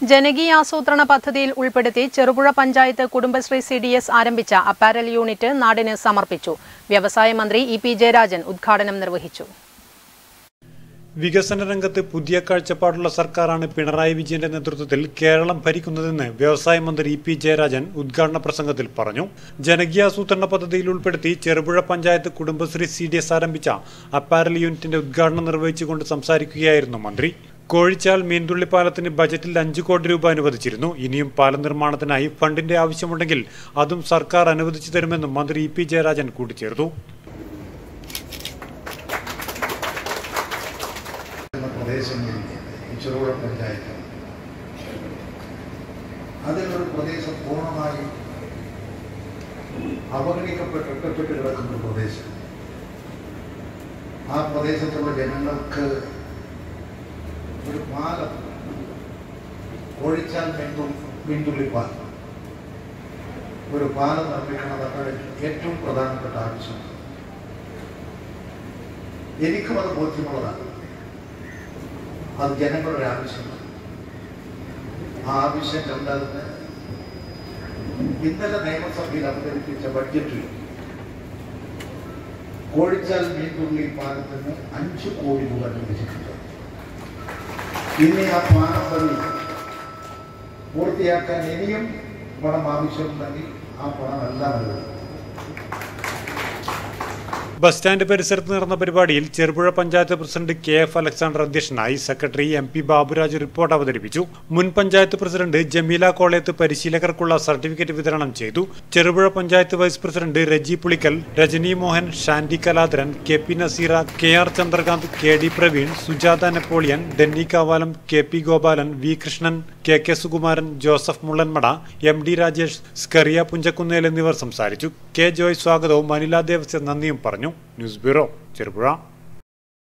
ജനകീയാസൂത്രണ പദ്ധതിയിൽ ഉൾപ്പെടുത്തി Cherupuzha panchayat Kudumbashree C D S ആരംഭിച്ച അപ്പാരൽ യൂണിറ്റ് നാടിന് സമർപ്പിച്ചു വ്യവസായ മന്ത്രി ഇ പി ജയരാജൻ ഉദ്ഘാടനം നിർവഹിച്ചു വികസന രംഗത്ത് പുതിയ കാഴ്ചപ്പാടുള്ള സർക്കാരാണ് പിണറായി വിജയന്റെ നേതൃത്വത്തിൽ കേരളം ഭരിക്കുന്നതെന്ന് വ്യവസായ മന്ത്രി ഇ പി ജയരാജൻ ഉദ്ഘാടന പ്രസംഗത്തിൽ പറഞ്ഞു ജനകീയാസൂത്രണ പദ്ധതിയിൽ ഉൾപ്പെടുത്തി Cherupuzha panchayat Kudumbashree C D S ആരംഭിച്ച അപ്പാരൽ യൂണിറ്റിന്റെ ഉദ്ഘാടനം നിർവഹിച്ചുകൊണ്ട് സംസാരിക്കുകയായിരുന്നു മന്ത്രി കോഴിച്ചാൽ മീൻതുള്ളി പാലത്തിന് ബജറ്റിൽ അഞ്ചു കോടി രൂപ അനുവദിച്ചിരുന്നു ഇനിയും പാലം നിർമ്മാണത്തിനായി ഫണ്ടിന്റെ ആവശ്യമുണ്ടെങ്കിൽ അതും സർക്കാർ അനുവദിച്ചു തരുമെന്നും മന്ത്രി ഇ പി ജയരാജൻ കൂട്ടിച്ചേർത്തു എന്ന പ്രദേശങ്ങളിൽ ഈ ചെറുപുഴ പഞ്ചായത്ത് അതിലൊരു പ്രദേശം പൂർണ്ണമായും അവഗണിക്കപ്പെട്ട് ഒറ്റപ്പെട്ട് കിടക്കുന്ന ഒരു പ്രദേശം ആ പ്രദേശത്തുള്ള ജനങ്ങൾക്ക് ഒരു പാലം കോഴിച്ചാൽ മെന്തു മിന്തുള്ളി പാലം ഒരു പാലം നിർമ്മിക്കണം അതാണ് ഏറ്റവും പ്രധാനപ്പെട്ട ആവശ്യം എനിക്കും അത് ബോധ്യമുള്ളതാണ് അത് ജനങ്ങളുടെ ആവശ്യമാണ് ആ ആവശ്യം കണ്ടതിന് ഇന്നലെ നിയമസഭയിൽ അവതരിപ്പിച്ച ബഡ്ജറ്റിൽ കോഴിച്ചാൽ മീൻതുള്ളി പാലത്തിന് അഞ്ച് കോടി രൂപ അനുവദിച്ചിട്ടുണ്ട് ഇനി ആ പാലം വഴി പൂർത്തിയാക്കാൻ ഇനിയും പണം ആവശ്യമുണ്ടെങ്കിൽ ആ പണം എല്ലാം നൽകും ബസ് സ്റ്റാൻഡ് പരിസരത്ത് നടന്ന പരിപാടിയിൽ Cherupuzha panchayat president K F Alexander അധ്യക്ഷനായി secretary M P Baburaj report അവതരിപ്പിച്ചു മുൻ പഞ്ചായത്ത് പ്രസിഡന്റ് ജമീല കോളയത്ത് പരിശീലകർക്കുള്ള സർട്ടിഫിക്കറ്റ് വിതരണം ചെയ്തു Cherupuzha panchayat vice president Reji Pulickal Rajani Mohan Shandy Kaladharan K P Naseera K R Chandrakanth K D Praveen Sujatha Napoleon Denny Kavalam K P Gopalan V Krishnan K K Sukumaran Joseph Mullanmada M D Rajesh Skaria Punchakunnel എന്നിവർ സംസാരിച്ചു കെ ജോയ് സ്വാഗതവും അനില ദേവസ്യ നന്ദിയും പറഞ്ഞു ന്യൂസ് ബ്യൂറോ ചെറുപുഴ